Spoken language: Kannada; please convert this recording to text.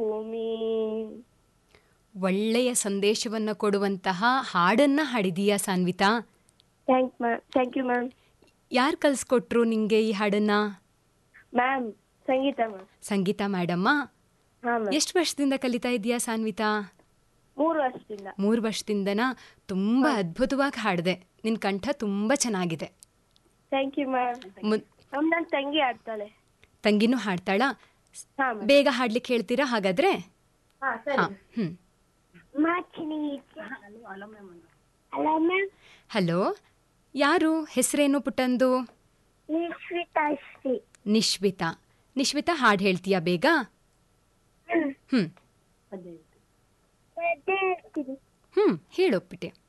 ಭೂಮಿ ಒಳ್ಳೆಯ ಸಂದೇಶವನ್ನು ಕೊಡುವಂತಹ ಹಾಡನ್ನ ಹಾಡಿದೀಯಾ Sanvitha thank ma'am thank you ma'am ಯಾರು ಕಲ್ಸ್ಕೊಟ್ರು ನಿಂಗೆ ಈ ಹಾಡನ್ನ ಮ್ಯಾಮ್ ಸಂಗೀತ ಮ್ಯಾಮ್ ಸಂಗೀತ ಮೇಡಮ್ಮ ಹಾ ಮ್ಯಾಮ್ ಎಷ್ಟು ವರ್ಷದಿಂದ ಕಲಿತಾ ಇದೀಯಾ ಸಾನ್ವಿತಾ ಮೂರು ವರ್ಷದಿಂದ ಮೂರು ವರ್ಷದಿಂದನಾ ತುಂಬಾ ಅದ್ಭುತವಾಗಿ ಹಾಡಿದೆ ನಿನ್ ಕಂಠ ತುಂಬಾ ಚೆನ್ನಾಗಿದೆ ಥ್ಯಾಂಕ್ ಯು ಮ್ಯಾಮ್ ಮುನ್- ಮ್ಯಾಮ್ ನನ್ನ ತಂಗಿ ಆಡ್ತಾಳೆ ತಂಗಿನೂ ಹಾಡ್ತಾಳಾ ಹಾ ಮ್ಯಾಮ್ ಬೇಗ ಹಾಡ್ಲಿಕ್ಕೆ ಹೇಳ್ತೀರಾ ಹಾಗಾದ್ರೆ ಹಾ ಹಾ ಹ್ಮ್ ಹಲೋ ಮ್ಯಾಮ್ ಹಲೋ ಯಾರು ಹೆಸರೇನು ಪುಟ್ಟಂದು ನಿಶ್ವಿತಾ ಶ್ರೀ ನಿಶ್ವಿತಾ ನಿಶ್ವಿತಾ ಹಾಡು ಹೇಳ್ತೀಯಾ ಬೇಗ ಹ್ಮ್ ಹ್ಮ್ ಹೇಳೋಗ್ಬಿಟ್ಟೆ